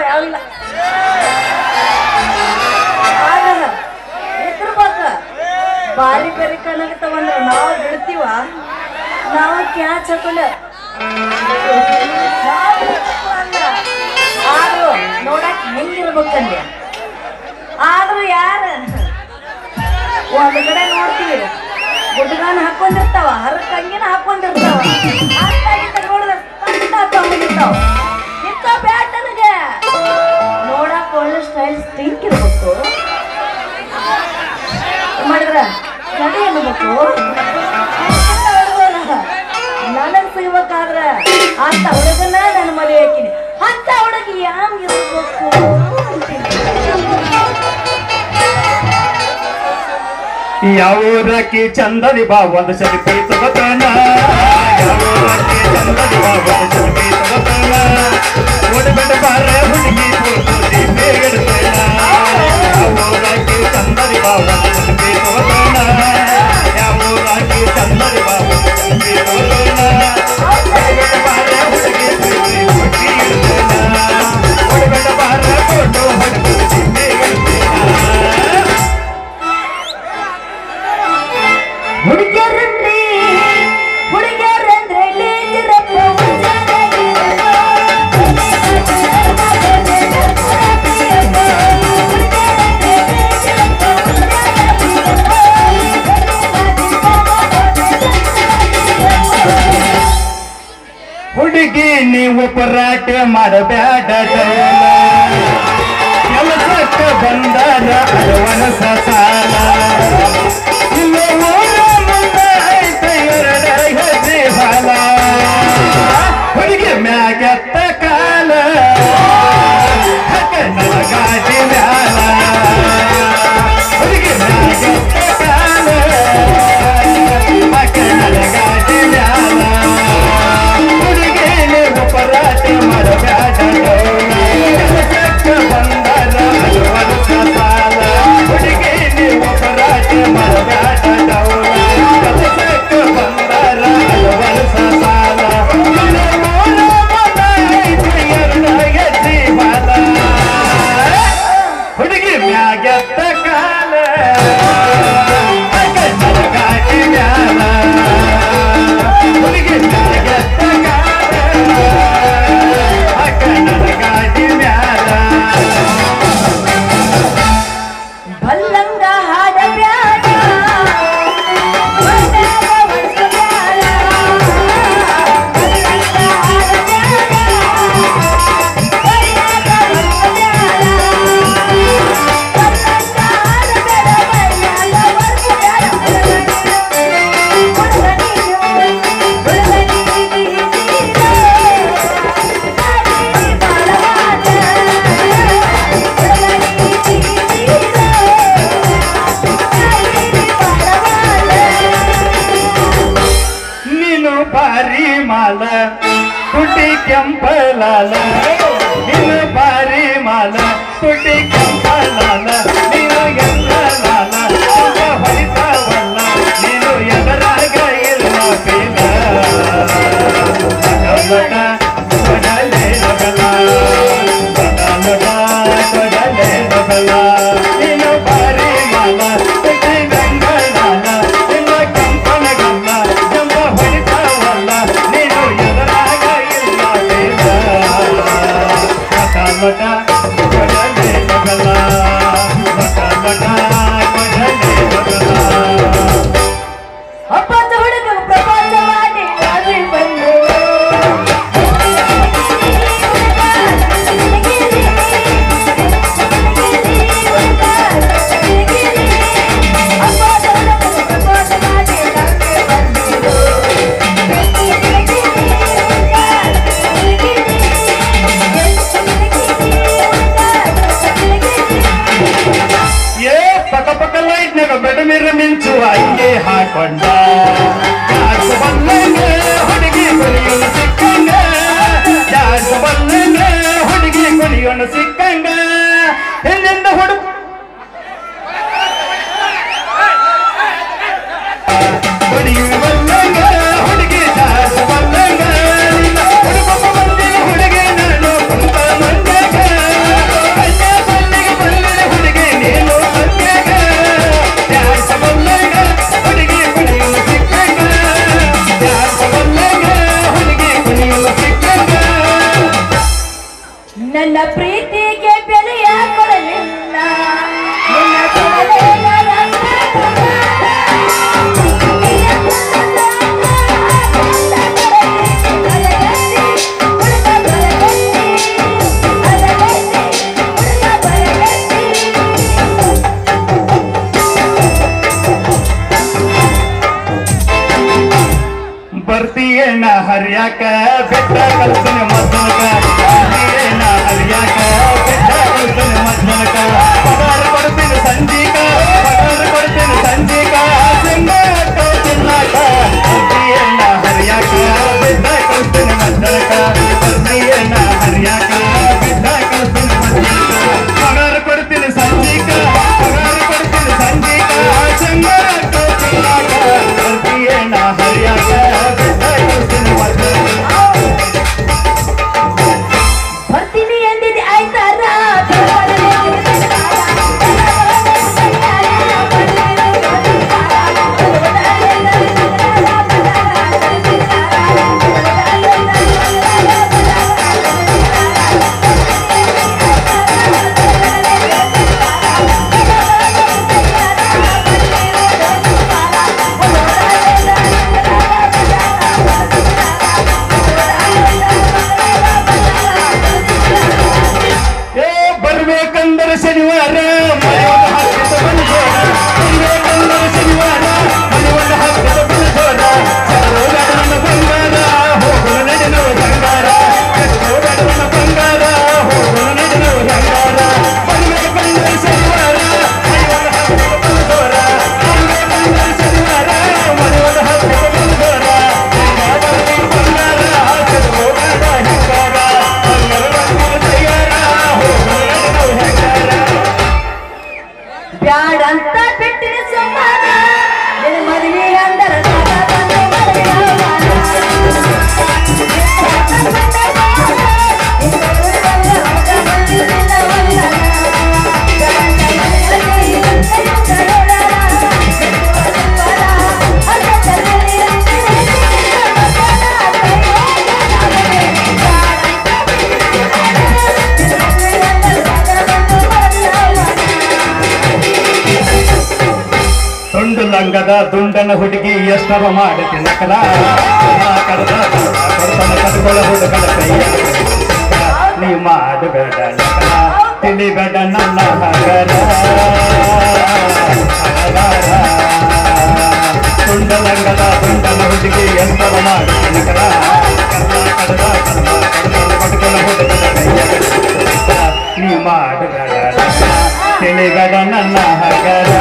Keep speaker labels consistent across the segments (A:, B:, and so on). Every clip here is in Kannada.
A: ಯಾವಿಲ್ಲ ಆಗಲ್ಲ ಇದ್ರಬೇಕ ಬಾರಿ ಬೇರೆ ಕಣಗತ್ತವಂದ್ರ ನಾವು ಬಿಡ್ತೀವ ನಾವು ಕ್ಯಾಚ್ ಹಾಕೊಂಡ ಆದ್ರೂ ನೋಡಕ್ ಹೆಂಗಿರ್ಬೇಕಂದ್ರೆ ಆದ್ರೂ ಯಾರ ಒಂದ್ ಕಡೆ ನೋಡ್ತೀವಿ ಗುಡ್ಗಾನ ಹಾಕೊಂಡಿರ್ತಾವ ಹರಕ್ ಅಂಗಿನ ಹಾಕೊಂಡಿರ್ತಾವ ಅಂತ ನೋಡಿದ್ರೆ ಕಷ್ಟ ತಗೊಂಡಿರ್ತಾವ ಇಂಥ ಬ್ಯಾಟ್ ನನಗೆ ನೋಡಕ್ ಒಳ್ಳೆ ಸ್ಟೈಲ್ ಸ್ಟಿಂಕ್ ಇರ್ಬೇಕು ಮಾಡಿದ್ರ ನಡಿ ಅನ್ಬೇಕು ನನಗ್ ಸಿಗ್ಬೇಕಾದ್ರ ಅಂತ ಹುಡುಗನ ನಾನು ಮದುವೆ ಹಾಕಿನಿ ಅಂತ ಹುಡುಗಿ ಹ್ಯಾಂಗ್ ಇರ್ಬೇಕು
B: ಯಾವೂರಕ್ಕೆ ಚಂದದಿ ಬಾ ಒಂದು ಸೆಲ್ಫಿ ತಗೋತಾನ ಯಾವೂರಕ್ಕೆ ಚಂದದಿ ಬಾ ಒಂದು ಸೆಲ್ಫಿ ತಗೋತಾನ ಓಡಬೇಡ ಬಾರ ಹುಡುಗಿ ಕೂತು ಬೇಗಡ್ತಾನ ಯಾವೂರಕ್ಕೆ ಚಂದದಿ ಬಾ ಒಂದು ಸೆಲ್ಫಿ ತಗೋತಾನ ಯಾವೂರಕ್ಕೆ ಚಂದದಿ ಬಾ ಒಂದು ಸೆಲ್ಫಿ ತಗೋತಾನ ಓಡಬೇಡ ಬಾರ ಹುಡುಗಿ ಕೂತು ಬೇಗಡ್ತಾನ ಓಡಬೇಡ ಬಾರ ಫೋಟೋ ಹೊಡೆದು ಬೇಗಡ್ತಾನ
A: ಹುಡುಗಿಯರಂದ್ರೆ ಹುಡುಗಿಯರಂದ್ರೆ ಡೇಂಜರಪ್ಪ
B: ಹುಡುಗಿ ನೀವು ಪರಾಟ ಮಾಡಬ್ಯಾಡ ಕೆಲಸಕ್ಕೆ ಬಂದಾರ ಅಡವನಸ ಸಾಲ ಇನ್ನು ಊರ ಮುಂದೆ ಐತೆ ಎರಡ ಹೆಜ್ಜೆ ಹಾಲ ಹುಡುಗಿ ಮ್ಯಾಗೆತ್ತ ಕಾಲ ಹಕ್ಕನ ಗಾಡಿ ಮ್ಯಾಲ ಹುಡುಗಿ ಮ್ಯಾಗೆತ್ತ ಕಾಲ ಹಕ್ಕನ ಗಾಡಿ ಮ್ಯಾಲ ಹುಡುಗಿ ನೀವು ಪರಾಟ ಮಾಡಬ್ಯಾಡ ಕೆಲಸಕ್ಕೆ ಬಂದಾರ ಅಡವನಸ ಸಾಲ ಹುಡುಗಿ ನೀವು ಪರಾಟ ಮಾಡಬ್ಯಾಡ ಕೆಲಸಕ್ಕೆ ಬಂದಾರ ಅಡವನಸ ಸಾಲ ಇನ್ನು ಊರ ಮುಂದೆ ಐತೆ ಎರಡ ಹೆಜ್ಜೆ ಹಾಲ ಹುಡುಗಿ ಮ್ಯಾಗೆತ್ತ ಕಾಲ ಕನ್ನಡ ಗಾಡಿ ಮ್ಯಾಲ ಹುಡುಗಿ ಮ್ಯಾಗೆತ್ತ ಕಾಲ ಕನ್ನಡ ಗಾಡಿ ಮ್ಯಾಲ
A: ಬಲ್ಲಂಗ ಹಾಡಬ್ಯಾಡ ಬಲ್ಲಾಗ ಹೊಡ್ಸಬ್ಯಾಡ. ಬಲ್ಲಂಗ ಹಾಡಬ್ಯಾಡ, ಬಲ್ಲಾಗ ಹೊಡ್ಸಬ್ಯಾಡ. ಬಲ್ಲಂಗ ಹಾಡಬ್ಯಾಡ, ಬಲ್ಲಾಗ ಹೊಡ್ಸಬ್ಯಾಡ. ಹುಡುಗನಿಗೆ, ಹುಡುಗನಿಗೆ ಸೀರೆ. ನಾನೇ ಬಾಳವಾದ.
B: ನೀನು ಭಾರಿ ಮಾಲ ತುಟಿ ಕೆಂಪಲಾಲ ನೀನು ಭಾರಿ ಮಾಲ ತುಟಿ ಕೆಂಪಲಾಲ ನೀನು ಎಲ್ಲ ಲಾಲ ತುಂಬ ಹೊಡಿತಾವಲ್ಲ ನೀನು ಎದರಾಗ ಇಲ್ಲ ಬೇಗ ಬಡಬಡ ಕೊಡಲೆ ನಗಲ ಬಡಬಡ ಕೊಡಲೆ ನಗಲ ನೀನು ಭಾರಿ ಮಾಲ ತುಟಿ ಗಂಗಳಾಲ ನಿನ್ನ ಕಂಪನ ಗಲ್ಲ ಜಂಬ ಹೊಡಿತಾವಲ್ಲ ನೀನು ಎದರಾಗ ಇಲ್ಲ ಬೇಗ ಬಡಬಡ ಕೊಡಲೆ ನಗಲ ಬಡಬಡ ಕೊಡಲೆ ನಗಲ
A: ಅಪ್ಪತ್ತ ಹುಡುಗ ಪ್ರಪಂಚ ಮಾಡಿ ನಾವೇ ಬಂದು ಅಪ್ಪತ್ತ ಹುಡುಗ ಪ್ರಪಂಚ ಮಾಡಿ ನಾವೇ ಬಂದು
B: ಏ ಪಕ ಪಕ ಲೈಟ್ನಾಗ ಬೆಡ ಮಿರ ಮಿಂಚು ಹಂಗೆ ಹಾಕೊಂಡ ಯಾಕೆ ಬಂದಂಗ ಹುಡುಗಿ ಕುಣಿಯೋಣ ಸಿಕ್ಕಂಗ ಯಾಕೆ ಬಂದಂಗ ಹುಡುಗಿ ಕುಣಿಯೋಣ ಸಿಕ್ಕಂಗ ಹಿಂದಿಂದ ಹುಡುಗ ಹುಡುಗಿ ಬಂದಂಗ ಹುಡುಗಿ ಜಾಸ್ತಿ ಬಂದಂಗ ನಿನ್ನ ಹುಡುಗ ಬಂದಿನ ಹುಡುಗಿ ನಾನು ಕುಂತ ಮಂಜಾಗ
A: ನನ್ನ ಪ್ರೀತಿಗೆ ಬೆಲೆಯ ಕೊಡಲಿಲ್ಲ ನಿನ್ನ ಕೊಡಲಿಲ್ಲ
B: ಬರ್ತೀಯೇನ ಹರಿಯಾಕ ಬೆಟ್ಟ ಕಲ್ಸನೆ ಮದ್ದನಕ ಬರ್ತೀಯೇನ ಹರಿಯಾಕ ಬೆಟ್ಟ ಕಲ್ಸನೆ ಮದ್ದನಕ ಪಗಾರ ಕೊಡ್ತೀನಿ ಸಂಜೀಕ ಪಗಾರ ಕೊಡ್ತೀನಿ ಸಂಜೀಕ ಸಿಂಗ ತಿನ್ನಾಕ ಬರ್ತೀಯೇನ ಹರಿಯಾಕ ಬೆಟ್ಟ ಕಲ್ಸನೆ ಮದ್ದನಕ ಬರ್ತೀಯೇನ ಹರಿಯಾಕ ಬೆಟ್ಟ ಕಲ್ಸನೆ ಮದ್ದನಕ ಪಗಾರ ಕೊಡ್ತೀನಿ ಸಂಜೀಕ ಪಗಾರ ಕೊಡ್ತೀನಿ ಸಂಜೀಕ ಸಿಂಗ ತಿನ್ನಾಕ ಬರ್ತೀಯೇನ ಹರಿಯಾಕ ಬೆಟ್ಟ ಕಲ್ಸನೆ ಮದ್ದನಕ
A: ಬರ್ತೀನಿ ಎಂದಿದೆ ಆಯ್ತಾರ
B: ಏ ಬರ್ಬೇಕಂದ್ರೆ ಶನಿವಾರ ಮನೆಯೊಂದು ಹಾಕಿದ ಬಂದೋರ ಬರ್ಬೇಕಂದ್ರೆ ಶನಿವಾರ ಮನೆಯೊಂದು ಹಾಕಿದ ಬಂದೋರ ಹೋಗಡವನ ಬಂಗಾರ ಹೋಗುವ ನಡೆನವ ಬಂಗಾರ ಹೋಗಡವನ ಬಂಗಾರ ಹೋಗುವ ನಡೆನವ ಬಂಗಾರ ಬರ್ಬೇಕಂದ್ರೆ ಶನಿವಾರ ಮನೆಯೊಂದು ಹಾಕಿದ ಬಂದೋರ ಬರ್ಬೇಕಂದ್ರೆ ಶನಿವಾರ ಮನೆಯೊಂದು ಹಾಕಿದ ಬಂದೋರ ಬಂಗಾರ ಹಾಕಿದ ಹೋಗಾಡ ಹಿಂಗಾರ
A: ಬ್ಯಾಡ ಅಂತ ಬಿಟ್ಟಿನ ಸಮಾನ ನಿನ್ನ ಮದುವೆ ಅಂದರ
B: ತುಂಡು ಲಂಗದ ದುಂಡನ ಹುಡುಗಿ ಎಷ್ಟರ ಮಾಡುತ್ತೆ ನಕಲ ಕಡದ ಕೊಡ್ತನ ಕಟ್ಕೊಳ ಹುಡುಗನ ಕೈಯ ನೀ ಮಾಡಬೇಡ ನಕಲ ತಿಳಿಬೇಡ ನನ್ನ ಹಗರ ತುಂಡ ಲಂಗದ ದುಂಡನ ಹುಡುಗಿ ಎಷ್ಟರ ಮಾಡುತ್ತೆ ನಕಲ ಕಡದ ಕಡದ ಕಟ್ಕೊಳ ಹುಡುಗನ ಕೈಯ ನೀ ಮಾಡಬೇಡ ನಕಲ ತಿಳಿಬೇಡ ನನ್ನ ಹಗರ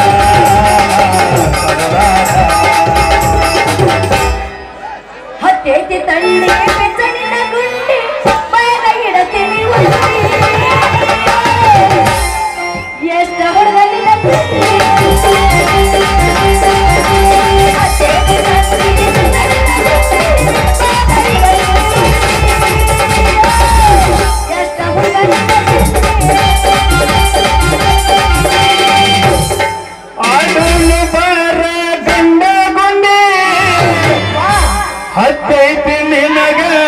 A: ಹತ್ತೈತಿ ತಳ್ಳಿ ಬೆಚ್ಚನಿನ ಗುಂಡಿ ಮೈದ ಇಡತೀನಿ ಎಷ್ಟ ಹೊಡೆದಲ್ಲಿನ ಎಷ್ಟ
B: ಆಡಲು ಬಾರ ಗಂಡ ಗುಂಡಿ ಹತ್ತೈತಿ ನಿನಗ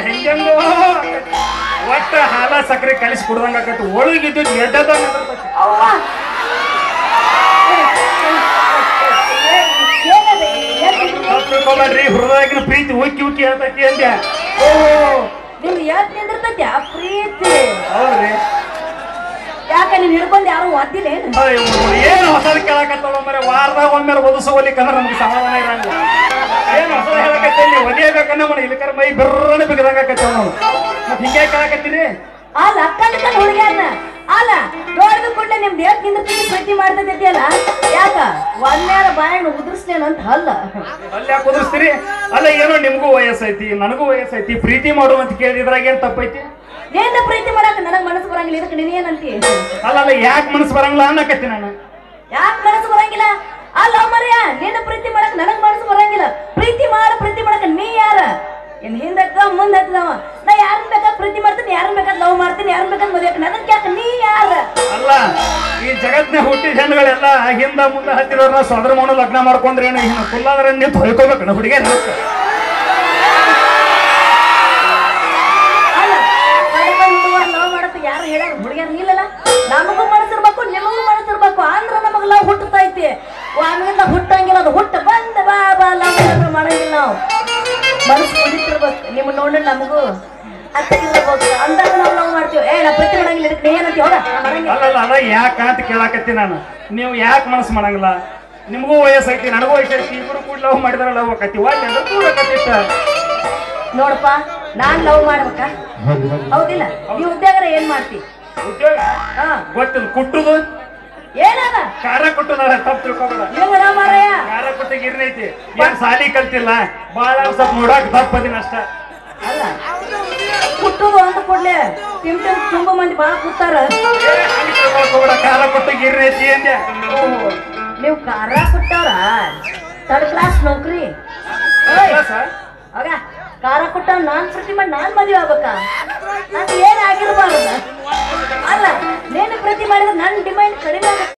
B: ಹೆಂಗೆಂಗೋ ಆಕೈತಿ. ಒಟ್ಟ ಹಾಲ ಸಕ್ಕರೆ ಕಲಿಸಿ ಕುಡ್ದಂಗ ಆಕೈತಿ ಒಳಗಿದ್ದು ಎಡ್ಡದ
A: ಅವ್ವ ಏನದು? ಎದ್ದು-
B: ತಿಳ್ಕೊಬೇಡ್ರಿ ಹೃದಯಗಿನ ಪ್ರೀತಿ ಉಕ್ಕಿ ಉಕ್ಕಿ ಹೇಳ್ತೈತಿ ಅಂದ್ಯ
A: ಓ ನಿಮ್ಗೆ ಯಾಕೆ ನಿಂದಿರ್ತೈತಿ ಆ ಪ್ರೀತಿ
B: ಹೌದ್ರಿ
A: ಯಾಕ ನೀನ್ ಹಿಡ್ಕೊಂಡ್ ಯಾರು ಒದ್ದಿಲ್ಲ ಏನು
B: ಅಯ್ಯೋ, ಏನು ಹೊಸದ್ ಕೇಳಕತ್ತವ ಮರೆ ವಾರದಾಗ ಒಮ್ಮೆ ಒದಿಸೋಲಿಕ್ಕಂದ್ರೆ ನಮ್ಗೆ ಸಮಾಧಾನ ಇರಂಗ ಏನು ಹೊಸದ ಹೇಳಕತ್ತೀನಿ ಒದಿಯಬೇಕನ್ನ ಮನೆ ಇಲ್ಲಿಕರ ಮೈ ಬಿರ್ರನೆ ಬಿಗದಂಗ ಆಕತ್ತವ ನಾವು ಮತ್ತೆ ಹಿಂಗೆ ಕೇಳಕತ್ತೀರಿ
A: ಅಲ್ಲ ಕಣ್ ಕಣ್ ಹುಡುಗಿಯನ್ನ ಅಲ್ಲ ನೋಡಿದ ಕೂಡಲೇ ನಿಮ್ದು ಯಾಕೆ ನಿಂದಿರ್ತೀನಿ ಪ್ರೀತಿ ಮಾಡ್ತೈತಿ ಅಲ್ಲ ಯಾಕ ಒಂದೇರ ಬಾಯಣ್ಣ ಉದುರಿಸ್ಲೇನು ಅಂತ ಅಲ್ಲ
B: ಅಲ್ಲಿ ಯಾಕೆ ಕುದಿಸ್ತೀರಿ ಅಲ್ಲ ಏನೋ ನಿಮಗೂ ವಯಸ್ಸೈತಿ ನನಗೂ ವಯಸ್ಸೈತಿ ಪ್ರೀತಿ ಮಾಡು ಅಂತ ಕೇಳಿದ್ರಾಗ ಏನ್ ತಪ್ಪೈತಿ
A: ಏನ ಪ್ರೀತಿ ಮಾಡಕ್ ನನಗ್ ಮನಸ್ಸು ಬರಂಗಿಲ್ಲ ಇದಕ್ಕೆ ನೀನೇನಂತಿ
B: ಅಲ್ಲ ಅಲ್ಲ ಯಾಕೆ ಮನಸ್ಸು ಬರಂಗಿಲ್ಲ ಅನ್ನಕತ್ತಿ ನಾನು
A: ಯಾಕೆ ಮನಸ್ಸು ಬರಂಗಿಲ್ಲ ಅಲ್ಲ ಮರ್ಯ ನಿನ್ನ ಪ್ರೀತಿ ಮಾಡಕ್ ನನಗ್ ಮನಸ್ಸು ಬರಂಗಿಲ್ಲ ಪ್ರೀತಿ ಮಾಡ ಪ್ರೀತಿ ಮಾಡಕ್ ನೀ ಯಾರ ಏನ್ ಹಿಂದೆ ಹತ್ತದ ಮುಂದೆ ಹತ್ತದವ ನಾ ಯಾರನ್ನ ಬೇಕಾದ್ ಪ್ರೀತಿ ಮಾಡ್ತೀನಿ ಯಾರನ್ನ ಬೇಕಾದ್ ಲವ್ ಮಾಡ್ತೀನಿ ಯಾರನ್ನ ಬೇಕಾದ್ ಮದುವೆ ನನಗ್ ಯಾಕೆ ನೀ ಯಾರ
B: ಅಲ್ಲ ಈ ಜಗತ್ನ ಹುಟ್ಟಿದ ಹೆಣ್ಣುಗಳೆಲ್ಲ ಹಿಂದ ಮುಂದೆ ಹತ್ತಿದವ್ರನ್ನ ಸೋದರ ಮೌನ ಲಗ್ನ ಮಾಡ್ಕೊಂಡ್ರೆ ಏನು ಇನ್ನು ಕುಲ್ಲಾದ್ರೆ ನಿಂತು ಹೊಯ್ಕೋಬೇಕು ಹುಡುಗಿಯರ್
A: ಅಲ್ಲ ಲವ್ ಮಾಡತ್ತ ಯಾರು ಹೇಳ ಹುಡುಗಿಯರ್ ನಿಲ್ಲಲ್ಲ ನಮಗೂ ಮನಸ್ಸಿರ್ಬೇಕು ನಿಮಗೂ ಮನಸ್ಸಿರ್ಬೇಕು ಅಂದ್ರ ನಮಗ್ ಲವ್ ಹುಟ್ಟತೈತಿ ಆಮೇಲಿಂದ ಹುಟ್ಟಂಗಿಲ್ಲ ಅದು ಹುಟ್ಟ ಬಂದ ಬಾ ಬಾ ಲವ್ ಮಾಡಂಗಿಲ್ಲ ನಾವು ಮನಸ್ಸು ಕುಡಿತಿರ್ಬೇಕು ನಿಮ್ಮ ನೋಡಿ ನಮಗೂ ಅತ್ತಿರ್ಬೇಕು ಅಂದಾಗ ನಾವು ಲವ್ ಮಾಡ್ತೀವಿ ಏ ನಾ ಪ್ರೀತಿ ಮಾಡಂಗಿಲ್ಲ ಇದಕ್ಕೆ ನೀ ಏನಂತೀವಿ ಹೋಗ ನಾ ಮಾಡಂಗಿಲ್ಲ
B: ಅಲ್ಲಲ್ಲ ಅದ ಯಾಕ ಅಂತ ಕೇಳಾಕತ್ತಿ ನಾನು ನೀವು ಯಾಕೆ ಮನಸ್ಸು ಮಾಡಂಗಿಲ್ಲ ನಿಮಗೂ ವಯಸ್ಸೈತಿ ನನಗೂ ವಯಸ್ಸೈತಿ ಇಬ್ರು ಕೂಡ ಲವ್ ಮಾಡಿದ್ರ ಲವ್ ಆಕತಿ ಒಳ್ಳೆ ಅಂದ್ರೆ ದೂರ ಆಕತ್ತಿತ್ತ
A: ನೋಡಪ್ಪ ನಾನ್ ಲವ್ ಮಾಡ್ಬೇಕಾ ಹೌದಿಲ್ಲ ಈ ಉದ್ಯೋಗರ ಏನ್ ಮಾಡ್ತಿ
B: ಉದ್ಯೋಗ
A: ಹಾ
B: ಗೊತ್ತಿಲ್ಲ ಕುಟ್ಟುದು
A: ಏನದ
B: ಖಾರ ಕುಟ್ಟುದ ತಪ್ಪು ತಿಳ್ಕೊಬೇಡ
A: ನೀವು ಮಾರಯ್ಯ
B: ಖಾರ ಕುಟ್ಟ ಗಿರ್ನೈತಿ ಏನ್ ಸಾಲಿ ಕಲ್ತಿಲ್ಲ ಬಾಳ ಸ್ವಲ್ಪ ನೋಡಾಕ್ ದಪ್ಪ ಅದಿನ ಅಷ್ಟ
A: ಅಲ್ಲ ಕುಟ್ಟುದು ಅಂತ ಕೊಡ್ಲೆ ತಿಮ್ ತಿಮ್ ತುಂಬಾ ಮಂದಿ ಬಾಳ ಕೂತಾರ
B: ಹೋಗ್ಬೇಡ ಖಾರ ಕುಟ್ಟ ಗಿರ್ನೈತಿ ಅಂದ್ಯ
A: ನೀವು ಕಾರ ಕೊಟ್ಟವ್ರ ಥರ್ಡ್ ಕ್ಲಾಸ್ ನೌಕರಿ ಓಯ್,
B: ಸರ್
A: ಆಗ ಕಾರ ಕೊಟ್ಟವ್ ನಾನ್ ಪ್ರತಿ ಮಾಡಿ ನಾನ್ ಮದುವೆ ಆಗ್ಬೇಕಾ ನಂಗೆ ಏನ್ ಆಗಿರ್ಬಾರ್ದು ಅಲ್ಲ ನೀನು ಪ್ರತಿ ಮಾಡಿದ್ರೆ ನನ್ನ ಡಿಮ್ಯಾಂಡ್ ಕಡಿಮೆ ಆಗುತ್ತೆ